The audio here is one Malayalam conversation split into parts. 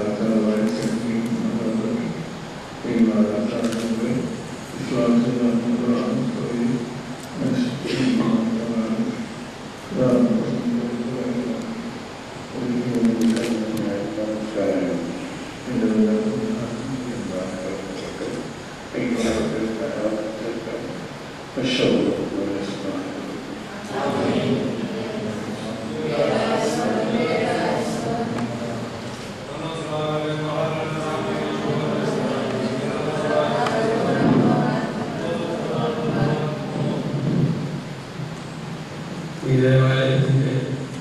ഈ ദേവാലയത്തിൻ്റെ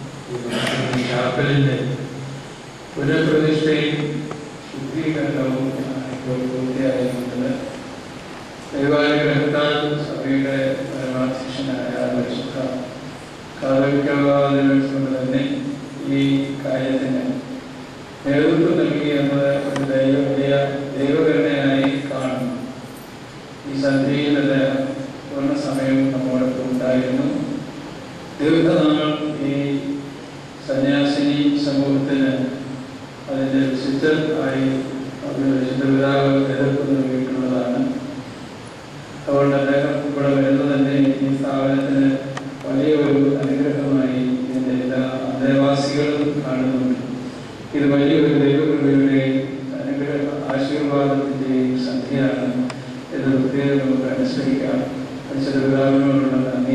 ഈ ചാപ്പലിൻ്റെ പുനഃപ്രതിഷ്ഠയും ശുദ്ധീകരണവും ഇപ്പോൾ പൂർത്തിയായിരിക്കുന്നത് ദൈവാലയ ഗ്രഹത്താൽ സഭയുടെ പരമാധ്യക്ഷനായ പരിശുദ്ധ കാതോലിക്കാവാദിനോട് തന്നെ ഈ കാര്യത്തിന് നേതൃത്വം നൽകി എന്നത് ഒരു ദൈവ വലിയ ദൈവകരുണയായി കാണുന്നു ഈ സന്ധ്യയിൽ അദ്ദേഹം പൂർണ്ണ സമയം നമ്മോടൊപ്പം ഉണ്ടായിരുന്നു ദീർഘനാൾ ഈ സന്യാസിനി സമൂഹത്തിന് അതിൻ്റെ വിശുദ്ധർ ആയി അത് വിശുദ്ധ പിതാവ് എതിർപ്പ് നൽകിയിട്ടുള്ളതാണ് അതുകൊണ്ട് അദ്ദേഹം ഇവിടെ വരുന്നത് തന്നെ ഈ സ്ഥാപനത്തിന് വലിയ ഒരു അനുഗ്രഹമായി ഇതിൻ്റെ എല്ലാ അന്തേവാസികളും കാണുന്നുണ്ട് ഇത് വലിയൊരു ദൈവകൃപയുടെയും അനുഗ്രഹ ആശീർവാദത്തിൻ്റെയും സന്ധ്യയാണ് എന്ന് പ്രത്യേകം നമുക്ക് അനുസ്മരിക്കാം പരിശുദ്ധ പിതാവിനോടുള്ള നന്ദി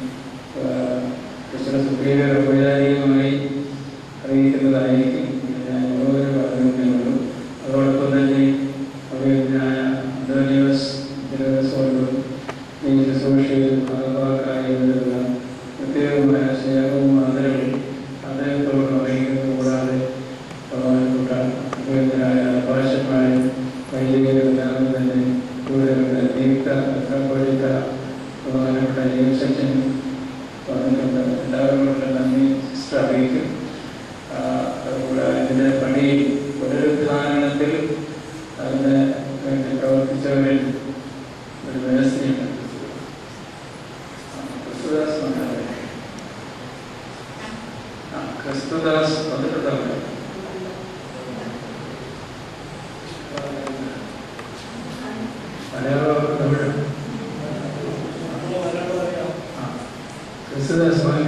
ക്രിസ്ത്യൻ സുപ്രീയർ ഔപചാരികമായി അറിയിക്കുന്നതായിരിക്കും ഞാൻ ഓരോ പറഞ്ഞുള്ളൂ അതോടൊപ്പം തന്നെ അഭിനന്ദനായ അന്തോണിയോസ് തിരുവനന്തപുരം ഈ ശുശ്രൂഷയിൽ ഭാഗഭാക്കായതിനുള്ള പ്രത്യേകമായ സ്നേഹവും ആദരവും അദ്ദേഹത്തോട് അറിയിക്കുന്നത് കൂടാതെ പ്രധാനപ്പെട്ട അഭിനന്ദനായ ഭാഷമാരും വൈദികരെല്ലാം തന്നെ കൂടുതലുള്ള നിയുക്ത മെത്രാപ്പൊലീത്ത പ്രധാനപ്പെട്ട നിയമസജ്ജനും പറഞ്ഞിട്ടുണ്ട് എല്ലാവരോടുള്ള നന്ദി സിസ്റ്റർ അറിയിക്കും ആ, അതുകൂടാതെ ഇതിൻ്റെ പണി പുനരുദ്ധാരണത്തിൽ അതിന് വേണ്ടി പ്രവർത്തിച്ചവരിൽ ഒരു വ്യവസ്ഥയുണ്ട് ആ, ക്രിസ്തുദാസ് വന്നാലേ. ആ, ക്രിസ്തുദാസ് വന്നിട്ടുണ്ടാവില്ല മലയാളം തമിഴ് ആ ക്രിസ്തുദാസ് വാങ്ങി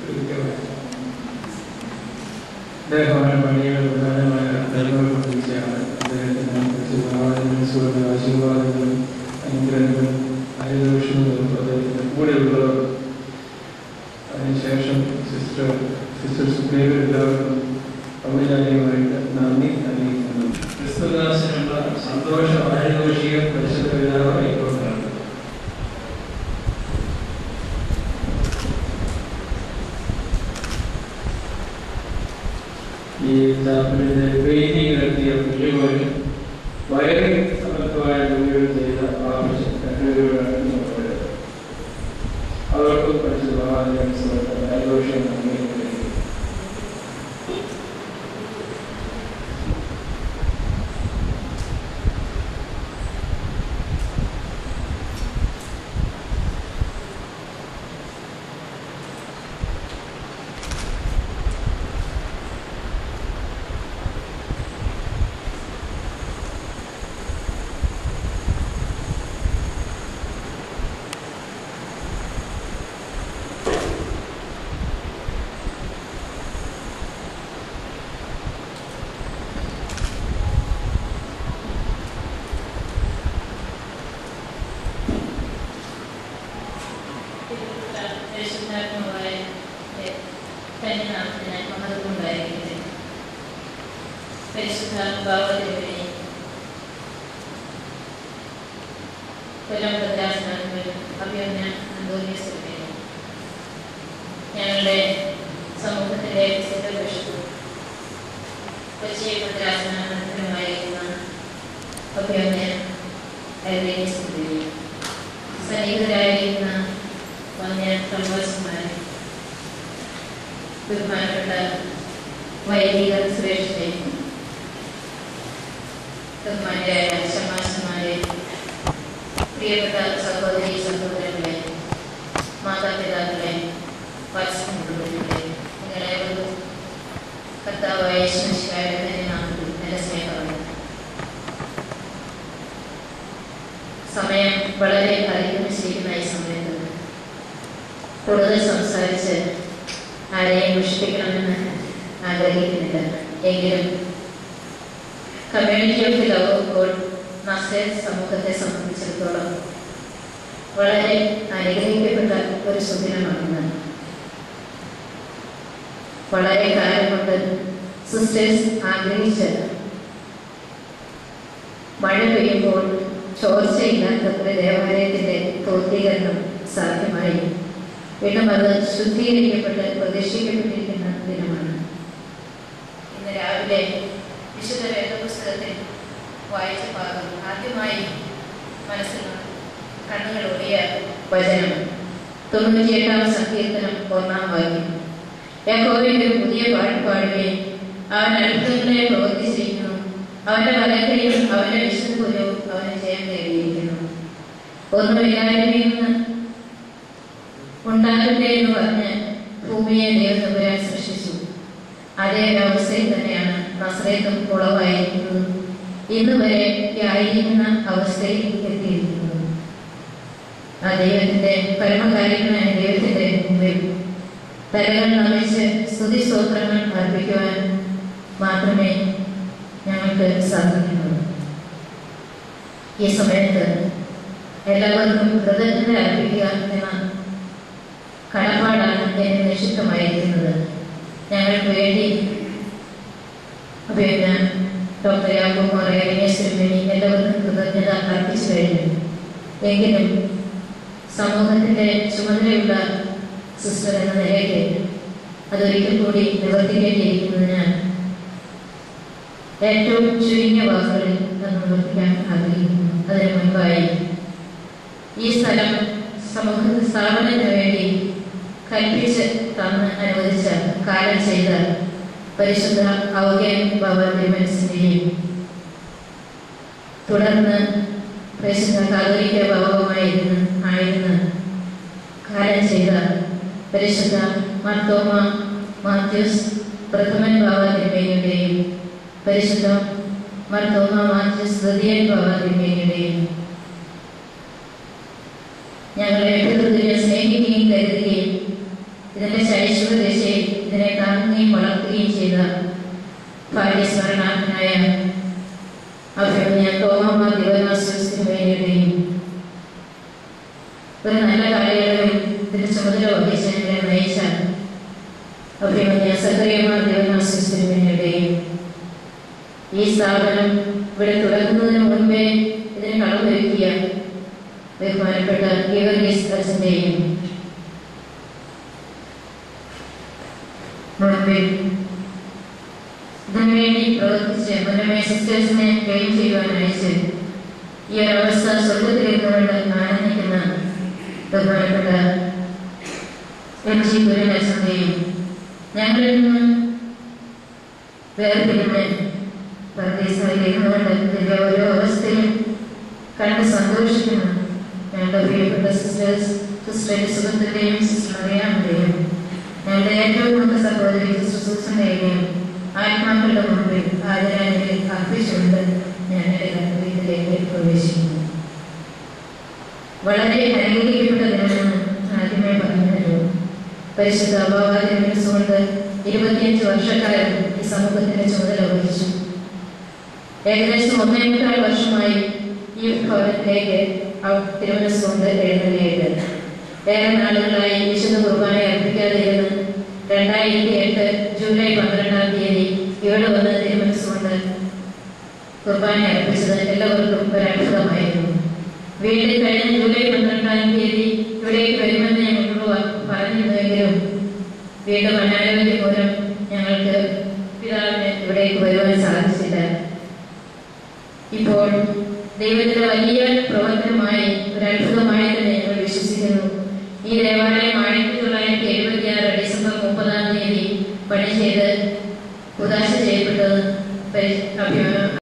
അദ്ദേഹമാണ് പണിയുടെ പ്രധാനമായ ധർമ്മപ്രതീക്ഷയാണ് അദ്ദേഹത്തിന് ക്രിസ്തുവാദികളും ആശീർവാദങ്ങളും അനുഗ്രഹങ്ങളും ആയുധോഷങ്ങളും അദ്ദേഹത്തിൻ്റെ കൂടെയുള്ളവർ അതിനുശേഷം സിസ്റ്റർ സിസ്റ്റർ സുപ്രീം എല്ലാവർക്കും ഔപചാരികമായിട്ട് നന്ദി അറിയിക്കുന്നു ക്രിസ്തുദാസിനുള്ള സന്തോഷ ആയുധോഷികം പരിശുദ്ധ പിതാവ് ആയിക്കൊണ്ടാണ് ഈ ചാപ്പലിന്റെ പെയിന്റിംഗ് നടത്തിയ പുല്ലുപോലും വയറിംഗ് സമർത്ഥമായ ജോലികൾ ചെയ്ത ആവശ്യം രണ്ടുപേരോടാണ് അവർക്കും പഠിച്ച ആഘോഷം നൽകിയിട്ടുണ്ട് പരിശുദ്ധാത്മാവായ തന്നെ നാമത്തിന് മഹത്വമുണ്ടായിരിക്കട്ടെ പരിശുദ്ധാത്മാവിനെ കൊല്ലം ഭദ്രാസനത്തിൽ അഭിയന്ന അന്തോന്യസ്വരൂപിനെ ഞങ്ങളുടെ സമൂഹത്തിലെ സിദ്ധപുരുഷു കൊച്ചി ഭദ്രാസനമായിരിക്കുന്ന അഭിയന്ന അരവേസ്തുതിയും സന്നിഹിതരായിരിക്കുന്ന വന്യ പ്രവാസിമാരെ ബഹുമാനപ്പെട്ട വൈദിക ശ്രേഷ്ഠരെ ബഹുമാന്യരായ ശമാശമാരെ പ്രിയപ്പെട്ട സഹോദരി സഹോദരങ്ങളെ മാതാപിതാക്കളെ വാത്സല്യമുള്ളവരെ നിങ്ങളേവർക്കും കർത്താവായ ശിവശിവായുടെ തന്നെ നാമത്തിൽ നല്ല കൂടുതൽ സംസാരിച്ച് ആരെയും വിഷിപ്പിക്കണമെന്ന് ആഗ്രഹിക്കുന്നില്ല എങ്കിലും community of love of God നസേർ സമൂഹത്തെ സംബന്ധിച്ചിടത്തോളം വളരെ അനുഗ്രഹിക്കപ്പെട്ട ഒരു സുദിനമാണെന്ന് വളരെ കാലം കൊണ്ട് സിസ്റ്റേഴ്സ് ആഗ്രഹിച്ച് മഴ പെയ്യുമ്പോൾ ചോർച്ചയില്ലാത്തത്ര ദേവാലയത്തിന്റെ പൂർത്തീകരണം സാധ്യമായി വീണ്ടും അത് ശുദ്ധീകരിക്കപ്പെട്ട് പ്രതീക്ഷിക്കപ്പെട്ടിരിക്കുന്ന ദിനമാണ് ഇന്ന് രാവിലെ വിശുദ്ധ വേദപുസ്തകത്തിൽ വായിച്ച ഭാഗം ആദ്യമായി മനസ്സിൽ കണ്ണുകൾ ഒടിയ വചനം തൊണ്ണൂറ്റിയെട്ടാം സങ്കീർത്തനം ഒന്നാം വാക്യം യഹോവയുടെ ഒരു പുതിയ പാട്ട് പാടുകയും അവൻ അത്ഭുതങ്ങളെ പ്രവർത്തിച്ചിരിക്കുന്നു അവന്റെ വലക്കയും അവന്റെ വിശുദ്ധപുരവും അവന് ജയം നേടിയിരിക്കുന്നു ഒന്നുമില്ലായ്മയിൽ നിന്ന് ഉണ്ടാകട്ടെ എന്ന് പറഞ്ഞ് ഭൂമിയെ ദൈവതമ്പുരാൻ സൃഷ്ടിച്ചു അതേ വ്യവസ്ഥയിൽ തന്നെയാണ് നസ്രേത്തും ഉളവായിരിക്കുന്നത് ഇന്ന് വരെ ഈ ആയിരിക്കുന്ന അവസ്ഥയിൽ എത്തിയിരിക്കുന്നത് ആ ദൈവത്തിന്റെ പരമകാര്യങ്ങളായ ദൈവത്തിന്റെ മുമ്പിൽ തലകൾ നമിച്ച് സ്തുതി സ്തോത്രങ്ങൾ അർപ്പിക്കുവാൻ മാത്രമേ ഞങ്ങൾക്ക് സാധിക്കുന്നുള്ളൂ ഈ സമയത്ത് എല്ലാവർക്കും കൃതജ്ഞത അർപ്പിക്കുക എന്ന കടപ്പാടാണ് എന്നെ നിക്ഷിപ്തമായിരിക്കുന്നത് ഞങ്ങൾക്ക് വേണ്ടി പിന്നെ ഡോക്ടർ യാക്കുമാർ രമേശ്വരമേനി എല്ലാവർക്കും കൃതജ്ഞത അർപ്പിച്ചു കഴിഞ്ഞു എങ്കിലും സമൂഹത്തിന്റെ ചുമതലയുള്ള സിസ്റ്റർ എന്ന നിലയ്ക്ക് അതൊരിക്കൽ കൂടി നിവർത്തിക്കേണ്ടിയിരിക്കുന്നതിനാൽ ഏറ്റവും ചുരുങ്ങിയ വാക്കുകളിൽ അത് നിവർത്തിക്കാൻ ആഗ്രഹിക്കുന്നു അതിനു മുൻപായി ഈ സ്ഥലം സമൂഹ സ്ഥാപനത്തിന് വേണ്ടി കൽപ്പിച്ച് തന്ന് അനുവദിച്ച കാലം ചെയ്ത പരിശുദ്ധ ഔദ്യാൻ ബാബ തിരുമനസിന്റെയും തുടർന്ന് പരിശുദ്ധ കാതോലിക്ക ബാബുമായിരുന്നു ആയിരുന്ന കാലം ചെയ്ത പരിശുദ്ധ മാർത്തോമ മാത്യൂസ് പ്രഥമൻ ബാബ തിരുമേനിയുടെയും പരിശുദ്ധ മാർത്തോമ മാത്യൂസ് തൃതീയൻ ബാബ തിരുമേനിയുടെയും ഞങ്ങളെ ഹൃദയ സ്നേഹിക്കുകയും കരുതുകയും ഇതിന്റെ ശൈശവ ദശയിൽ ഇതിനെ താങ്ങുകയും വളർത്തുകയും ചെയ്ത ഭാഗ്യസ്മരണാഥനായ അഭിമന്യ തോമമ്മ ദിവനാശ്വസിയുടെയും ഒരു നല്ല കാലയളവിൽ ഇതിന്റെ ചുമതല വഹിച്ച് ഞങ്ങളെ നയിച്ച അഭിമന്യ സക്രിയമ്മ ദിവനാശ്വസിയുടെയും ഈ സ്ഥാപനം ഇവിടെ തുടങ്ങുന്നതിന് മുൻപേ ഇതിന് കളമൊരുക്കിയ ബഹുമാനപ്പെട്ട ഗീവർഗീസ് അച്ഛൻ്റെയും മുൻപിൽ ഇതിനുവേണ്ടി പ്രവർത്തിച്ച് മുന്നമേ സിസ്റ്റേഴ്സിനെ ക്ലെയിം ചെയ്യുവാൻ അയച്ച് ഈ ഒരവസ്ഥ സ്വർഗത്തിലിരുന്നുകൊണ്ട് ആനന്ദിക്കുന്ന ബഹുമാനപ്പെട്ട എം ജി ഗുരുനച്ഛൻ്റെയും ഞങ്ങളിൽ നിന്ന് വേർപിരിഞ്ഞ് പരദേശായിരുന്നുകൊണ്ട് ഇതിൻ്റെ ഓരോ അവസ്ഥയും കണ്ട് സന്തോഷിക്കുന്നു ഞങ്ങളുടെ പ്രിയപ്പെട്ട സിസ്റ്റേഴ്സ് സിസ്റ്റർ സുഖത്തിൻ്റെയും സിസ്റ്റർ അറിയാമിൻ്റെയും ഞങ്ങളുടെ ഏറ്റവും മൂത്ത സഹോദരി സിസ്റ്റർ സൂസൻ്റെയും ആത്മാക്കളുടെ മുമ്പിൽ ആദരാഞ്ജലി അർപ്പിച്ചുകൊണ്ട് ഞാൻ എൻ്റെ കർത്തവ്യത്തിലേക്ക് പ്രവേശിക്കുന്നു വളരെ അനുഗ്രഹിക്കപ്പെട്ട ദിനമെന്ന് ആദ്യമേ പറഞ്ഞല്ലോ പരിശുദ്ധ അഭാവാദിനെ മനസ്സുകൊണ്ട് ഇരുപത്തിയഞ്ച് വർഷക്കാലം ഈ സമൂഹത്തിന്റെ ചുമതല വഹിച്ചു ഏകദേശം ഒന്നേമുക്കാൽ വർഷമായി ഈ ഭവനത്തിലേക്ക് തിരുമനസ്സുകൊണ്ട് എഴുന്നള്ളിയിട്ട് ഏറെ നാളുകളായി വിശുദ്ധ കുർബാന അർപ്പിക്കാതിരുന്ന് രണ്ടായിരത്തി എട്ട് ജൂലൈ പന്ത്രണ്ടാം തീയതി ഇവിടെ വന്ന് തിരുമനസ്സുകൊണ്ട് കുർബാന അർപ്പിച്ചത് എല്ലാവർക്കും ഒരു അത്ഭുതമായിരുന്നു വീട്ടിൽ കഴിഞ്ഞ ജൂലൈ പന്ത്രണ്ടാം തീയതി ഇവിടേക്ക് വരുമെന്ന് ഞങ്ങളോട് പറഞ്ഞിരുന്നുവെങ്കിലും വീണ്ടും അനാരോഗ്യം മൂലം ഞങ്ങൾക്ക് പിതാവിന് ഇവിടേക്ക് വരുവാൻ സാധിച്ചില്ല ഇപ്പോൾ ദൈവത്തിന്റെ വലിയ പ്രവർത്തനമായി ഒരു അത്ഭുതമായി തന്നെ ഞങ്ങൾ വിശ്വസിക്കുന്നു ഈ ദേവാലയം ആയിരത്തി തൊള്ളായിരത്തി എഴുപത്തി ആറ് ഡിസംബർ മുപ്പതാം തീയതി പണി ചെയ്ത് ഉദാശ ചെയ്യപ്പെട്ടത് പരി- അഭി-